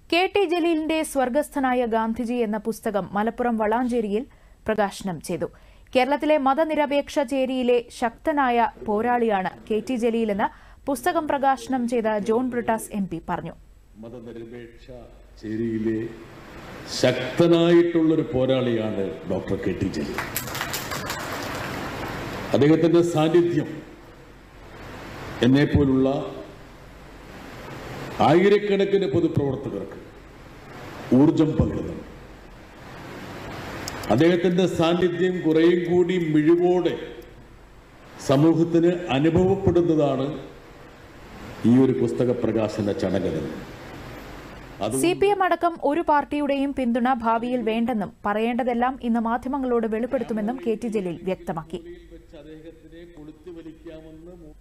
K T ജലീലിന്റെ സ്വർഗസ്ഥനായ ഗാന്ധിജി എന്ന പുസ്തകം മലപ്പുറം വളാഞ്ചേരിയിൽ പ്രകാശനം ചെയ്തു കേരളത്തിലെ മതനിരപേക്ഷ ചേരിയിലെ ശക്തനായ പോരാളിയാണ് കെ ടി ജലീലെന്ന് പുസ്തകം പ്രകാശനം ചെയ്ത ജോൺ ബ്രിട്ടാസ് എം പറഞ്ഞു മതനിരപേക്ഷ ചേരിയിലെ ശക്തനായിട്ടുള്ളൊരു പോരാളിയാണ് ഡോക്ടർ കെ ടി ജലീൽ അദ്ദേഹത്തിന്റെ സാന്നിധ്യം എന്നെപ്പോലുള്ള ആയിരക്കണക്കിന് പൊതുപ്രവർത്തകർക്ക് ഊർജം പകരുന്നുണ്ട് അദ്ദേഹത്തിന്റെ സാന്നിധ്യം കുറേയും കൂടി മിഴിവോടെ സമൂഹത്തിന് അനുഭവപ്പെടുന്നതാണ് ഈ ഒരു പുസ്തക പ്രകാശന ചടങ്ങ് സി പി എം അടക്കം ഒരു പാർട്ടിയുടെയും പിന്തുണ ഭാവിയിൽ വേണ്ടെന്നും പറയേണ്ടതെല്ലാം ഇന്ന് മാധ്യമങ്ങളോട് വെളിപ്പെടുത്തുമെന്നും കെ ടി ജലീൽ വ്യക്തമാക്കി വെച്ച് അദ്ദേഹത്തിനെ കൊളുത്തി വലിക്കാമെന്ന്